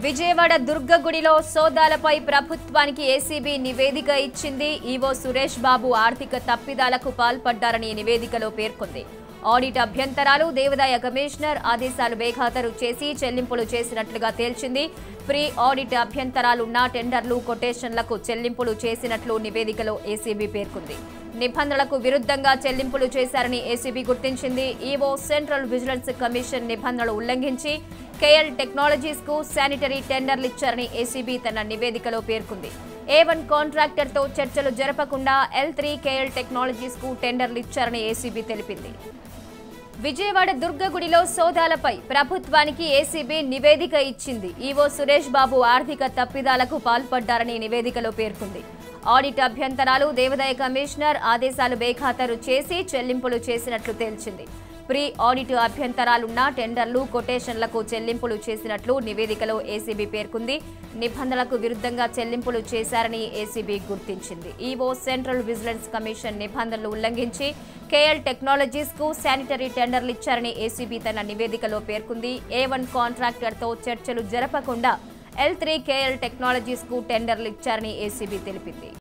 విజయవాడ దుర్గగుడిలో సోదాలపై ప్రభుత్వానికి ఏసీబీ నివేదిక ఇచ్చింది ఈవో సురేష్ బాబు ఆర్థిక తప్పిదాలకు పాల్పడ్డారని నివేదికలో పేర్కొంది ఆడిట్ అభ్యంతరాలు దేవాదాయ కమిషనర్ ఆదేశాలు బేఖాతరు చేసి చెల్లింపులు చేసినట్లుగా తేల్చింది ప్రీ ఆడిట్ అభ్యంతరాలున్న టెండర్లు కొటేషన్లకు చెల్లింపులు చేసినట్లు నివేదికలో ఏసీబీ పేర్కొంది నిబంధనలకు విరుద్ధంగా చెల్లింపులు చేశారని ఏసీబీ గుర్తించింది ఈవో సెంట్రల్ విజిలెన్స్ కమిషన్ నిబంధనలు ఉల్లంఘించి కేఎల్ టెక్నాలజీస్ కు శానిటరీ టెండర్లు ఇచ్చారని ఏసీబీ తన నివేదికలో పేర్కొంది ఏ వన్ కాంట్రాక్టర్ తో చర్చలు జరపకుండా ఎల్ త్రీ కేఎల్ టెక్నాలజీస్ కు టెండర్లు ఇచ్చారని ఏసీబీ తెలిపింది విజయవాడ దుర్గగుడిలో సోదాలపై ప్రభుత్వానికి ఏసీబీ నివేదిక ఇచ్చింది ఈవో సురేష్ బాబు ఆర్థిక తప్పిదాలకు పాల్పడ్డారని నివేదికలో పేర్కొంది ఆడిట్ అభ్యంతరాలు దేవాదాయ కమిషనర్ ఆదేశాలు బేఖాతరు చేసి చెల్లింపులు చేసినట్లు తేల్చింది ప్రీ ఆడిట్ అభ్యంతరాలున్న టెండర్లు కొటేషన్లకు చెల్లింపులు చేసినట్లు నివేదికలో ఏసీబీ పేర్కొంది నిబంధనలకు విరుద్ధంగా చెల్లింపులు చేశారని ఏసీబీ గుర్తించింది ఈవో సెంట్రల్ విజిలెన్స్ కమిషన్ నిబంధనలు ఉల్లంఘించి కేఎల్ టెక్నాలజీస్ కు శానిటరీ టెండర్లు ఇచ్చారని ఏసీబీ తన నివేదికలో పేర్కొంది ఏ వన్ కాంట్రాక్టర్తో చర్చలు జరపకుండా ఎల్ త్రీ కేఎల్ టెక్నాలజీస్ కు టెండర్లు ఇచ్చారని ఏసీబీ తెలిపింది